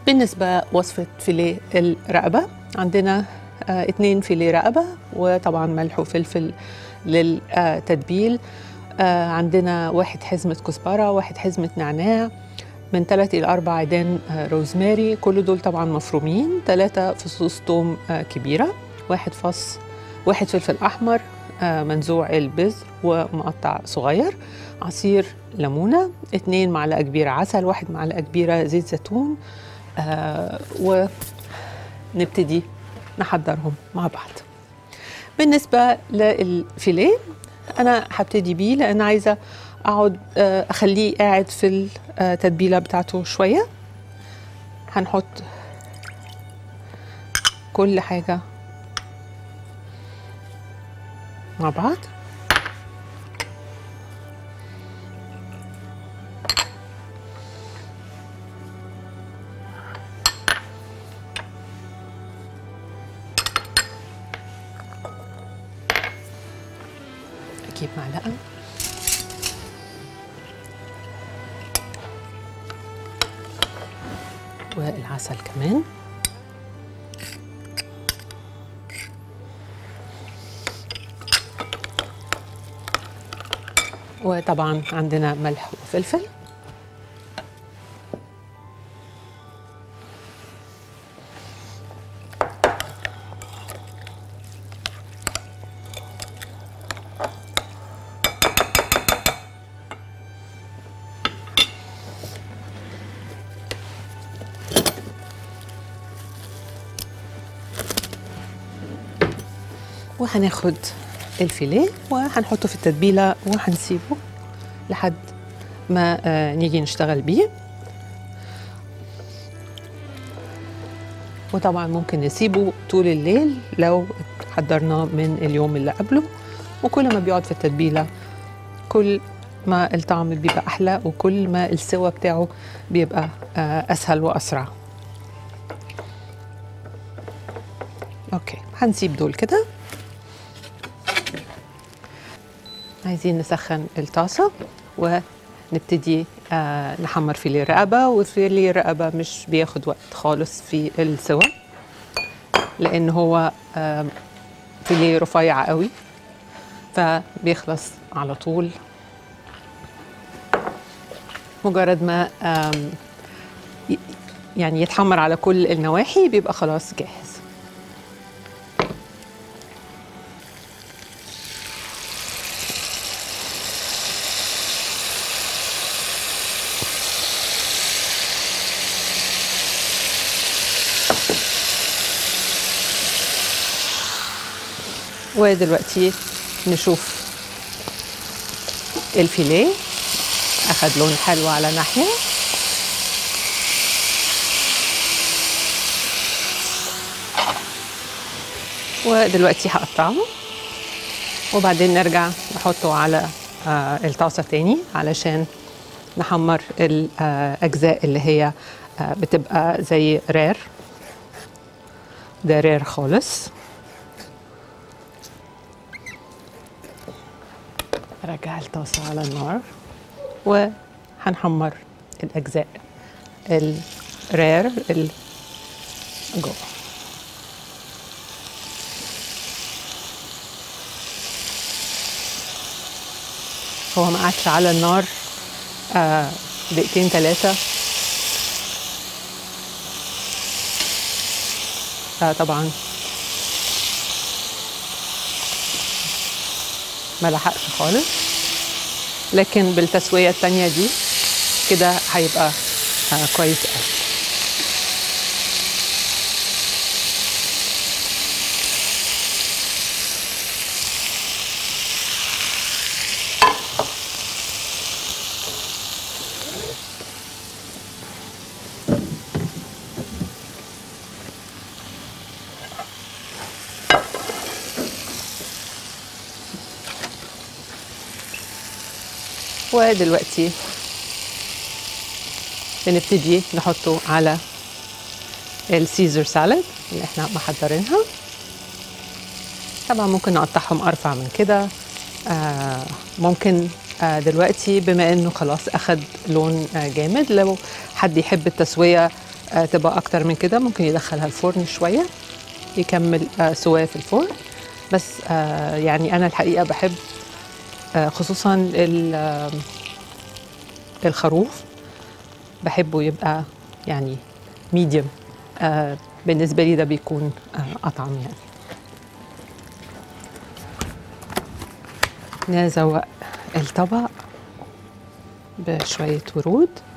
بالنسبة وصفة فيليه الرقبة عندنا آه اتنين فيليه رقبة وطبعا ملح وفلفل للتتبيل آه عندنا واحد حزمة كزبرة واحد حزمة نعناع من ثلاث إلى أربع عيدان آه روزماري كل دول طبعا مفرومين ثلاثة فصوص توم آه كبيرة واحد فص واحد فلفل أحمر آه منزوع البذر ومقطع صغير عصير ليمونة اتنين معلقة كبيرة عسل واحد معلقة كبيرة زيت زيتون آه ونبتدي نحضرهم مع بعض بالنسبة للفيليه أنا هبتدي بيه لأن عايزة أقعد آه أخليه قاعد في التتبيلة بتاعته شوية هنحط كل حاجة مع بعض اجيب معلقه والعسل كمان وطبعا عندنا ملح وفلفل وهناخد الفيليه وهنحطه في التتبيله وهنسيبه لحد ما آه نيجي نشتغل بيه وطبعا ممكن نسيبه طول الليل لو حضرناه من اليوم اللي قبله وكل ما بيقعد في التتبيله كل ما الطعم بيبقى احلى وكل ما السوا بتاعه بيبقى آه اسهل واسرع اوكي هنسيب دول كده عايزين نسخن الطاسة ونبتدي آه نحمر فيليه رقبة وفيليه رقبة مش بياخد وقت خالص في السوا لأن هو آه فيليه رفيع قوي فبيخلص على طول مجرد ما يعني يتحمر على كل النواحي بيبقى خلاص جاهز ودلوقتي نشوف الفيليه اخد لون حلو على ناحيه ودلوقتي هقطعه وبعدين نرجع نحطه على آه الطاسه تاني علشان نحمر الاجزاء اللي هي آه بتبقى زي رير ده رير خالص رجع الطاسة على النار وهنحمر الأجزاء الرير اللي جوه هو ما قعدش على النار آه دقيقتين ثلاثة آه طبعا ما لحقش خالص لكن بالتسويه التانية دي كده هيبقى آه كويس قوي ودلوقتي بنبتدي نحطه على السيزر سالاد اللي احنا محضرينها طبعا ممكن نقطعهم ارفع من كده آه ممكن آه دلوقتي بما انه خلاص اخد لون آه جامد لو حد يحب التسويه آه، تبقى اكتر من كده ممكن يدخلها الفرن شويه يكمل آه، سواه في الفرن بس آه، يعني انا الحقيقه بحب آه، خصوصا ال- آه، الخروف بحبه يبقى يعني ميديوم بالنسبه لي ده بيكون آه، اطعم يعني نزوق الطبق بشويه ورود